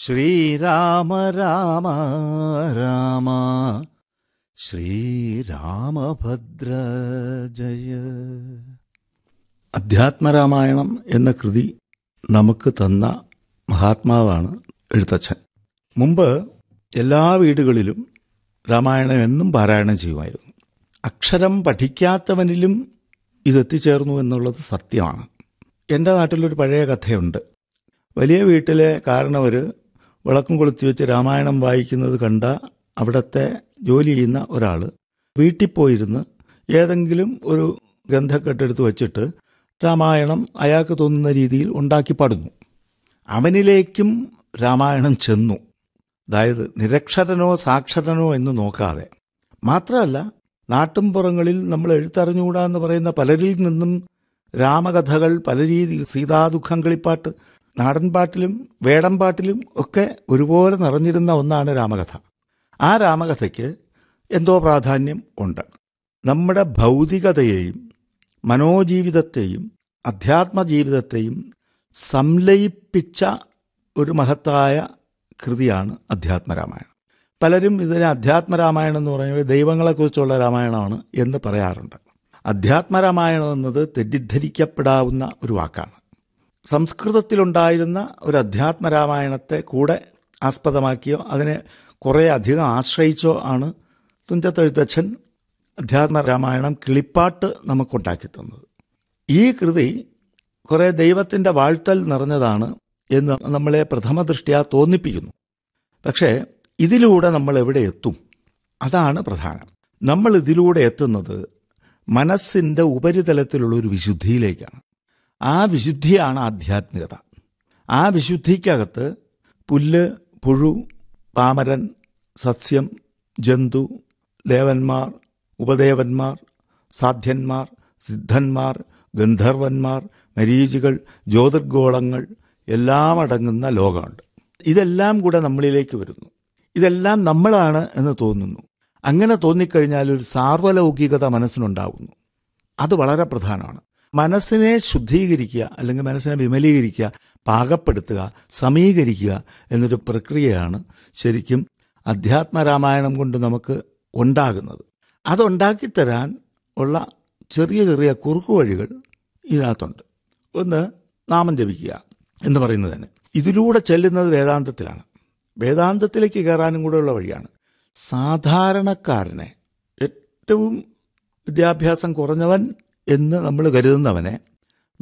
ശ്രീരാമ രാമ രാമ ശ്രീരാമഭദ്ര ജയ അധ്യാത്മരാമായണം എന്ന കൃതി നമുക്ക് തന്ന മഹാത്മാവാണ് എഴുത്തച്ഛൻ മുമ്പ് എല്ലാ വീടുകളിലും രാമായണം എന്നും പാരായണം ചെയ്യുമായിരുന്നു അക്ഷരം പഠിക്കാത്തവനിലും ഇതെത്തിച്ചേർന്നു എന്നുള്ളത് സത്യമാണ് എൻ്റെ നാട്ടിലൊരു പഴയ കഥയുണ്ട് വലിയ വീട്ടിലെ കാരണവർ വിളക്കും കൊളുത്തി വെച്ച് രാമായണം വായിക്കുന്നത് കണ്ട അവിടുത്തെ ജോലി ചെയ്യുന്ന ഒരാൾ വീട്ടിൽ പോയിരുന്ന് ഏതെങ്കിലും ഒരു ഗ്രന്ഥക്കെട്ടെടുത്ത് വച്ചിട്ട് രാമായണം അയാൾക്ക് തോന്നുന്ന രീതിയിൽ ഉണ്ടാക്കി പാടുന്നു അവനിലേക്കും രാമായണം ചെന്നു അതായത് നിരക്ഷരനോ സാക്ഷരനോ എന്ന് നോക്കാതെ മാത്രമല്ല നാട്ടുംപുറങ്ങളിൽ നമ്മൾ എഴുത്തറിഞ്ഞുകൂടാ എന്ന് പറയുന്ന പലരിൽ നിന്നും രാമകഥകൾ പല രീതിയിൽ സീതാദുഃഖം കളിപ്പാട്ട് നാടൻപാട്ടിലും വേടൻപാട്ടിലും ഒക്കെ ഒരുപോലെ നിറഞ്ഞിരുന്ന ഒന്നാണ് രാമകഥ ആ രാമകഥയ്ക്ക് എന്തോ പ്രാധാന്യം ഉണ്ട് നമ്മുടെ ഭൗതികതയെയും മനോജീവിതത്തെയും അധ്യാത്മജീവിതത്തെയും സംലയിപ്പിച്ച ഒരു മഹത്തായ കൃതിയാണ് അധ്യാത്മരാമായണം പലരും ഇതിനെ അധ്യാത്മരാമായണം എന്ന് പറയുന്നത് ദൈവങ്ങളെക്കുറിച്ചുള്ള രാമായണമാണ് എന്ന് പറയാറുണ്ട് അധ്യാത്മരാമായണം എന്നത് തെറ്റിദ്ധരിക്കപ്പെടാവുന്ന ഒരു വാക്കാണ് സംസ്കൃതത്തിലുണ്ടായിരുന്ന ഒരു അധ്യാത്മരാമായണത്തെ കൂടെ ആസ്പദമാക്കിയോ അതിനെ കുറേ അധികം ആശ്രയിച്ചോ ആണ് തുഞ്ചത്തെഴുത്തച്ഛൻ അധ്യാത്മരാമായണം കിളിപ്പാട്ട് നമുക്കുണ്ടാക്കി തന്നത് ഈ കൃതി കുറേ ദൈവത്തിൻ്റെ വാഴ്ത്തൽ നിറഞ്ഞതാണ് എന്ന് നമ്മളെ പ്രഥമ ദൃഷ്ടിയാ തോന്നിപ്പിക്കുന്നു പക്ഷേ ഇതിലൂടെ നമ്മൾ എവിടെ എത്തും അതാണ് പ്രധാനം നമ്മൾ ഇതിലൂടെ എത്തുന്നത് മനസ്സിൻ്റെ ഉപരിതലത്തിലുള്ള ഒരു വിശുദ്ധിയിലേക്കാണ് ആ വിശുദ്ധിയാണ് ആധ്യാത്മികത ആ വിശുദ്ധിക്കകത്ത് പുല്ല് പുഴു പാമരൻ സസ്യം ജന്തു ദേവന്മാർ ഉപദേവന്മാർ സാധ്യന്മാർ സിദ്ധന്മാർ ഗന്ധർവന്മാർ മരീചികൾ ജ്യോതിർഗോളങ്ങൾ എല്ലാം അടങ്ങുന്ന ലോകമുണ്ട് ഇതെല്ലാം കൂടെ നമ്മളിലേക്ക് വരുന്നു ഇതെല്ലാം നമ്മളാണ് എന്ന് തോന്നുന്നു അങ്ങനെ തോന്നിക്കഴിഞ്ഞാൽ ഒരു സാർവലൗകികത മനസ്സിനുണ്ടാകുന്നു അത് വളരെ പ്രധാനമാണ് മനസ്സിനെ ശുദ്ധീകരിക്കുക അല്ലെങ്കിൽ മനസ്സിനെ വിമലീകരിക്കുക പാകപ്പെടുത്തുക സമീകരിക്കുക എന്നൊരു പ്രക്രിയയാണ് ശരിക്കും അധ്യാത്മരാമായണം കൊണ്ട് നമുക്ക് ഉണ്ടാകുന്നത് അതുണ്ടാക്കിത്തരാൻ ഉള്ള ചെറിയ ചെറിയ കുറുക്കുവഴികൾ ഇതിനകത്തുണ്ട് ഒന്ന് നാമം ജപിക്കുക എന്ന് പറയുന്നത് തന്നെ ഇതിലൂടെ ചെല്ലുന്നത് വേദാന്തത്തിലാണ് വേദാന്തത്തിലേക്ക് കയറാനും കൂടെയുള്ള വഴിയാണ് സാധാരണക്കാരനെ ഏറ്റവും വിദ്യാഭ്യാസം കുറഞ്ഞവൻ എന്ന് നമ്മൾ കരുതുന്നവനെ